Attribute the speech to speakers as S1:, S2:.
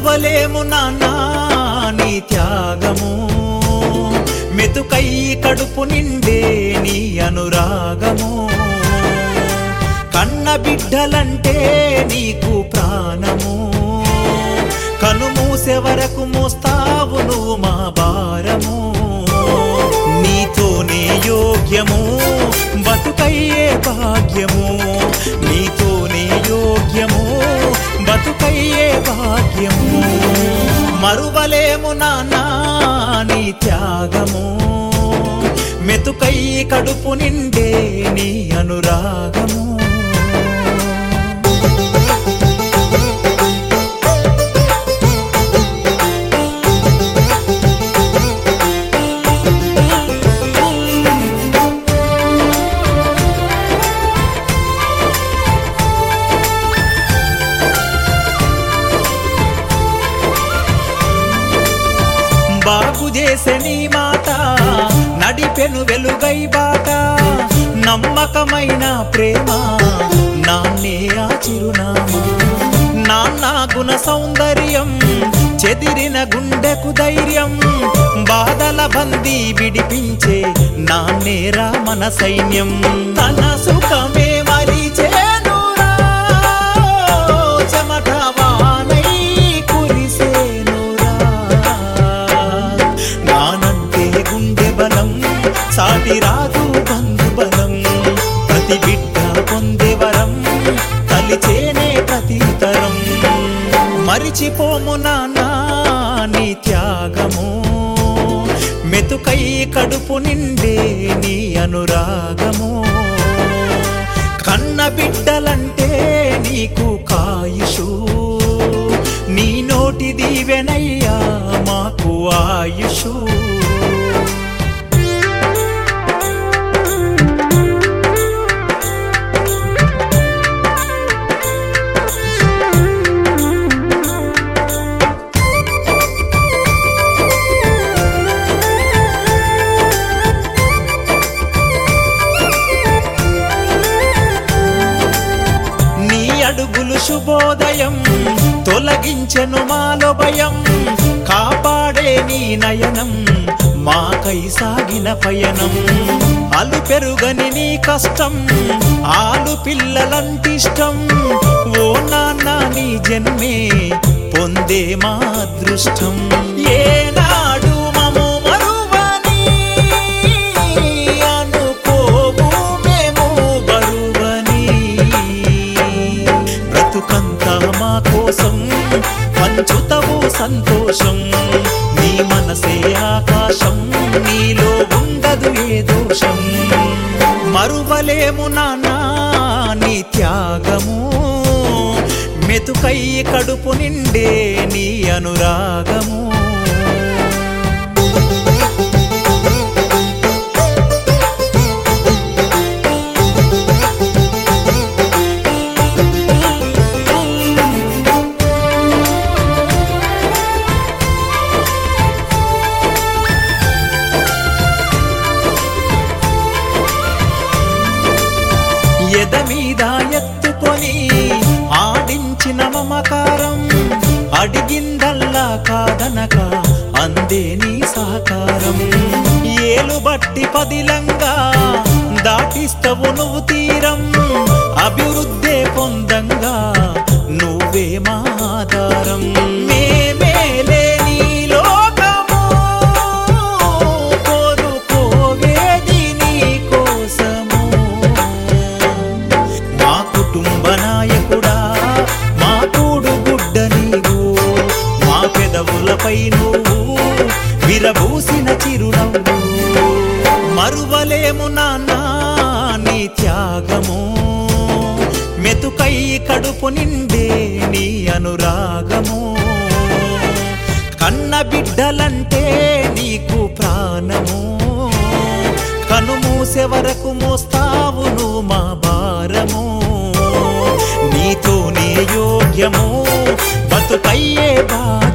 S1: మరువలేము నాన్నా నీ త్యాగము మెతుకై కడుపు నిండే నీ అనురాగము కన్న బిడ్డలంటే నీకు ప్రాణము కనుమూసే వరకు మోస్తావు నువ్వు మా భారము నీతోనే యోగ్యము బతుకయ్యే భాగ్యము నీతోనే యోగ్యము బతుకయ్యే భాగ్యము మరువలేము నాన్నా నీ త్యాగము మెతుకై కడుపు నిండే నీ అనురాగము బాగు చేసే నీ మాట నడిపెను వెలుగై బాట నమ్మకమైన ప్రేమ నాన్నే ఆ చిరునామా నాన్న గుణ సౌందర్యం చెదిరిన గుండెకు ధైర్యం బాధల బందీ విడిపించే నాన్నేరా మన సైన్యం తన సుఖమే మరిచేనురా చెమట వానై కురిసేనురా నానంటే గుండె బలం సాటి రాదు బంధు బలం ప్రతి బిడ్డ పొందే వరం తలిచేనే ప్రతి తరం మరిచిపోము నాన్నా నీ త్యాగము మెతుకై కడుపు నిండే నీ అనురాగము కన్న బిడ్డలంటే నీకు కాయుషు నీ నోటి దీవెనయ్యా మాకు ఆయుషు నీ అడుగులు శుభోదయం తొలగించెను మాలో భయం కాపాడే నీ నయనం మాకై సాగిన పయనం అలు పెరుగని నీ కష్టం ఆలు పిల్లలంటిష్టం ఓ నాన్న నీ జన్మే పొందే మా అదృష్టం ఏనాడు మము మరువని అనుకోవు మేము బరువని బ్రతుకంతా మా కోసం పంచుతవు సంతోషం నీ మనసే ఆకాశం నీలో ఉండదు ఏ దోషం మరువలేము నాన్నా నీ త్యాగము మెతుకై కడుపు నిండే నీ అనురాగము ఎద మీద ఎత్తుకొని ఆడించిన మమకారం అడిగిందల్లా కాదనక అందే నీ సహకారం ఏలు బట్టి పదిలంగా దాటిస్తవు నువ్వు తీరం అభివృద్ధే పొందంగా నువ్వే మాధారం మేమేలే నీ లోకము కోరుకోవేది నీ కోసము మా కుటుంబ నాయకుడా మా కూడు గుడ్డ నీవు మా పెదవులపై నువ్వు విరబూసిన చిరునవ్వు మరువలేము నాన్నా నీ త్యాగము మెతుకై కడుపు నిండే నీ అనురాగము కన్న బిడ్డలంటే నీకు ప్రాణము కనుమూసే వరకు మోస్తావు నువ్వు మా భారము నీతోనే యోగ్యము బతుకయ్యే భాగ్యము